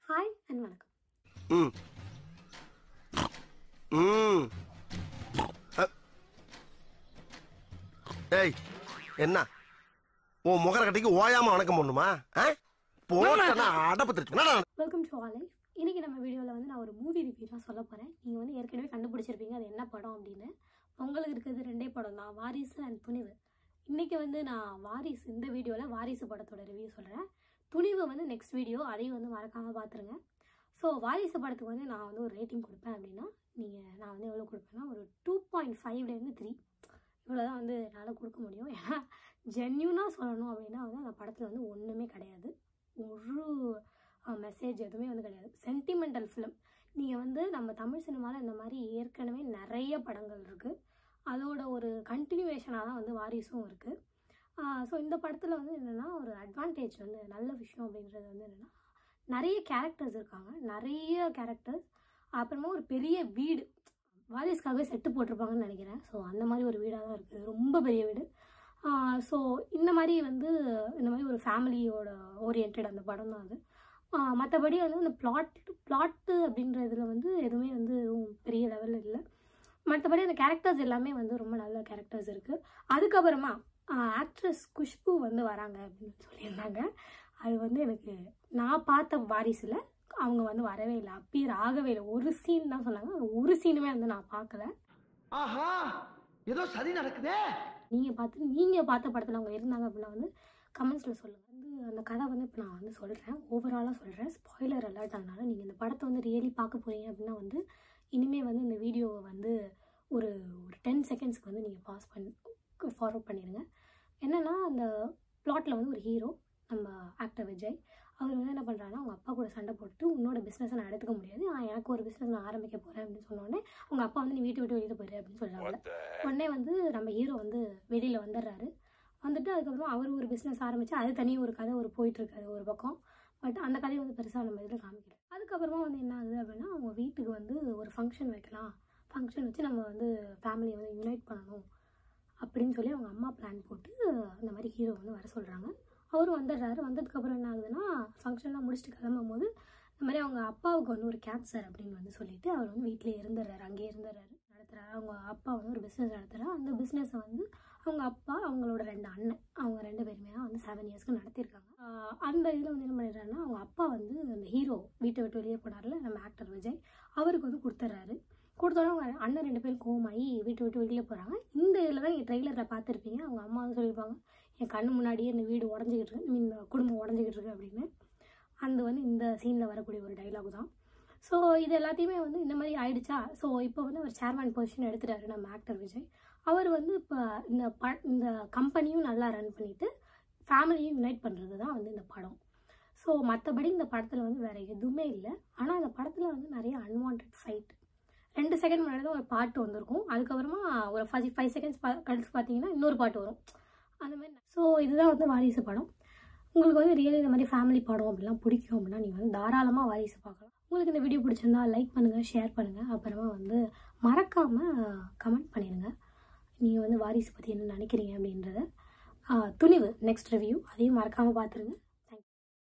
hi and வணக்கம் ம் ம் அ- ஏய் என்ன உன் முகர கட்டிக்கு ஓயாம வணக்கம் பண்ணுமா போட்டா அடப்பு தெரிச்சு என்னடா வெல்கம் டு ஆல் லைஃப் இன்னைக்கு நம்ம வீடியோவில் வந்து நான் ஒரு மூவி ரிவ்யூ தான் சொல்ல போகிறேன் நீங்கள் வந்து ஏற்கனவே கண்டுபிடிச்சிருப்பீங்க அது என்ன படம் அப்படின்னு உங்களுக்கு இருக்கிறது ரெண்டே படம் தான் வாரிசு அண்ட் துணிவு இன்றைக்கி வந்து நான் வாரிசு இந்த வீடியோவில் வாரிசு படத்தோட ரிவ்யூ சொல்கிறேன் துணிவு வந்து நெக்ஸ்ட் வீடியோ அதையும் வந்து மறக்காமல் பார்த்துருங்க ஸோ வாரிசு படத்துக்கு வந்து நான் வந்து ஒரு ரேட்டிங் கொடுப்பேன் அப்படின்னா நீங்கள் நான் வந்து எவ்வளோ கொடுப்பேன்னா ஒரு டூ பாயிண்ட் ஃபைவ்லேருந்து த்ரீ இவ்வளோ தான் வந்து என்னால் கொடுக்க முடியும் ஏன்னா ஜென்யூனாக சொல்லணும் அப்படின்னா வந்து அந்த படத்தில் வந்து ஒன்றுமே கிடையாது ஒரு மெசேஜ் எதுவுமே வந்து கிடையாது சென்டிமெண்டல் ஃபிலிம் நீங்கள் வந்து நம்ம தமிழ் சினிமாவில் இந்த மாதிரி ஏற்கனவே நிறைய படங்கள் இருக்குது அதோட ஒரு கண்டினியூவேஷனாக தான் வந்து வாரிசும் இருக்குது ஸோ இந்த படத்தில் வந்து என்னென்னா ஒரு அட்வான்டேஜ் வந்து நல்ல விஷயம் அப்படின்றது வந்து என்னென்னா நிறைய கேரக்டர்ஸ் இருக்காங்க நிறைய கேரக்டர்ஸ் அப்புறமா ஒரு பெரிய வீடு வாரிஸ்க்காகவே செட்டு போட்டிருப்பாங்கன்னு நினைக்கிறேன் ஸோ அந்த மாதிரி ஒரு வீடாக தான் இருக்குது ரொம்ப பெரிய வீடு ஸோ இந்த மாதிரி வந்து இந்த மாதிரி ஒரு ஃபேமிலியோட ஓரியன்ட் அந்த படம் தான் அது மற்றபடி வந்து இந்த பிளாட் பிளாட்டு அப்படின்றதுல வந்து எதுவுமே வந்து எதுவும் பெரிய லெவலில் இல்லை மற்றபடி அந்த கேரக்டர்ஸ் எல்லாமே வந்து ரொம்ப நல்ல கேரக்டர்ஸ் இருக்குது அதுக்கப்புறமா ஆக்ட்ரஸ் குஷ்பு வந்து வராங்க அப்படின்னு சொல்லியிருந்தாங்க அது வந்து எனக்கு நான் பார்த்த வாரிசில் அவங்க வந்து வரவே இல்லை அப்பீர் ஆகவே இல்லை ஒரு சீன் தான் சொன்னாங்க அது ஒரு சீனுமே வந்து நான் பார்க்கல ஆஹா ஏதோ சதி நடக்குதே நீங்கள் பார்த்து நீங்கள் பார்த்த படத்தில் அவங்க இருந்தாங்க அப்படின்னா வந்து கமெண்ட்ஸில் சொல்லுங்கள் வந்து அந்த கதை வந்து இப்போ நான் வந்து சொல்கிறேன் ஓவராலாக சொல்கிறேன் ஸ்பாய்லர் அலர்ட் அதனால நீங்கள் இந்த படத்தை வந்து ரியலி பார்க்க போகிறீங்க அப்படின்னா வந்து இனிமேல் வந்து இந்த வீடியோவை வந்து ஒரு ஒரு டென் செகண்ட்ஸ்க்கு வந்து நீங்கள் பாஸ் பண்ணி ஃபார்வர்ட் பண்ணிடுங்க என்னென்னா அந்த பிளாட்டில் வந்து ஒரு ஹீரோ நம்ம ஆக்டர் விஜய் அவர் வந்து என்ன பண்ணுறாருன்னா அவங்க அப்பா கூட சண்டை போட்டு உன்னோட பிஸ்னஸை நான் எடுத்துக்க முடியாது நான் எனக்கு ஒரு பிஸ்னஸ் நான் ஆரம்பிக்க போகிறேன் அப்படின்னு சொன்னோடனே அவங்க அப்பா வந்து நீ வீட்டை விட்டு வெளியில் போயிரு அப்படின்னு சொல்கிறாங்க உடனே வந்து நம்ம ஹீரோ வந்து வெளியில் வந்துடுறாரு வந்துட்டு அதுக்கப்புறம் அவர் ஒரு பிஸ்னஸ் ஆரம்பித்து அது தனி ஒரு கதை ஒரு போயிட்டுருக்காது ஒரு பக்கம் பட் அந்த கதையை வந்து பெருசாக நம்ம இதில் காமிக்கல அதுக்கப்புறமா வந்து என்ன ஆகுது அப்படின்னா அவங்க வீட்டுக்கு வந்து ஒரு ஃபங்க்ஷன் வைக்கலாம் ஃபங்க்ஷன் வச்சு நம்ம வந்து ஃபேமிலியை வந்து யுனைட் பண்ணணும் அப்படின்னு சொல்லி அவங்க அம்மா பிளான் போட்டு அந்த மாதிரி ஹீரோ வந்து வர சொல்கிறாங்க அவரும் வந்துடுறாரு வந்ததுக்கப்புறம் என்ன ஆகுதுன்னா ஃபங்க்ஷன்லாம் முடிச்சுட்டு கிளம்பும் போது இந்த மாதிரி அவங்க அப்பாவுக்கு வந்து ஒரு கேன்சர் அப்படின்னு வந்து சொல்லிட்டு அவர் வந்து வீட்டிலே இருந்துடுறாரு அங்கேயே இருந்துடுறாரு நடத்துகிறாரு அவங்க அப்பா வந்து ஒரு பிஸ்னஸ் நடத்துகிறாரு அந்த பிஸ்னஸை வந்து அவங்க அப்பா அவங்களோட ரெண்டு அண்ணன் அவங்க ரெண்டு பேருமே தான் வந்து செவன் இயர்ஸ்க்கு நடத்தியிருக்காங்க ஆஹ் அந்த இதில் வந்து என்ன பண்ணிடுறாருன்னா அவங்க அப்பா வந்து அந்த ஹீரோ வீட்டை விட்டு வெளியே போனார்ல நம்ம ஆக்டர் விஜய் அவருக்கு வந்து கொடுத்துட்றாரு கொடுத்தோன்னே அவங்க அண்ணன் ரெண்டு பேரும் கோமாயி வீட்டை விட்டு வெளியில் போகிறாங்க இந்த இதில் தான் நீங்கள் ட்ரெய்லரில் பார்த்துருப்பீங்க அவங்க அம்மா வந்து சொல்லியிருப்பாங்க என் கண்ணு முன்னாடியே இந்த வீடு உடஞ்சிக்கிட்டு இருக்கு மீன் குடும்பம் உடஞ்சிக்கிட்டு இருக்கு அப்படின்னு அந்த வந்து இந்த சீனில் வரக்கூடிய ஒரு டைலாக் தான் ஸோ இது எல்லாத்தையுமே வந்து இந்த மாதிரி ஆயிடுச்சா ஸோ இப்போ வந்து அவர் சேர்மேன் பொசிஷன் எடுத்துட்டாரு நம்ம ஆக்டர் விஜய் அவர் வந்து இப்போ இந்த ப இந்த கம்பெனியும் நல்லா ரன் பண்ணிவிட்டு ஃபேமிலியும் யுனைட் பண்ணுறது தான் வந்து இந்த படம் ஸோ மற்றபடி இந்த படத்தில் வந்து வேறு எதுவுமே இல்லை ஆனால் இந்த படத்தில் வந்து நிறைய அன்வான்ட் ஃபைட் ரெண்டு செகண்ட் முன்னாடி தான் ஒரு பாட்டு வந்திருக்கும் அதுக்கப்புறமா ஒரு ஃபைவ் ஃபைவ் செகண்ட்ஸ் பா கழிச்சு பார்த்தீங்கன்னா இன்னொரு பாட்டு வரும் அந்த மாதிரி ஸோ இதுதான் வந்து வாரிசு படம் உங்களுக்கு வந்து ரியலி இந்த மாதிரி ஃபேமிலி படம் அப்படிலாம் பிடிக்கும் அப்படின்னா நீங்கள் வந்து தாராளமாக வாரிசு பார்க்கலாம் உங்களுக்கு இந்த வீடியோ பிடிச்சிருந்தா லைக் பண்ணுங்கள் ஷேர் பண்ணுங்கள் அப்புறமா வந்து மறக்காமல் கமெண்ட் பண்ணிடுங்க நீங்கள் வந்து வாரிசு பற்றி என்ன நினைக்கிறீங்க அப்படின்றத ஆஹ் துணிவு நெக்ஸ்ட் ரிவ்யூ அதையும் மறக்காமல் பார்த்துருங்க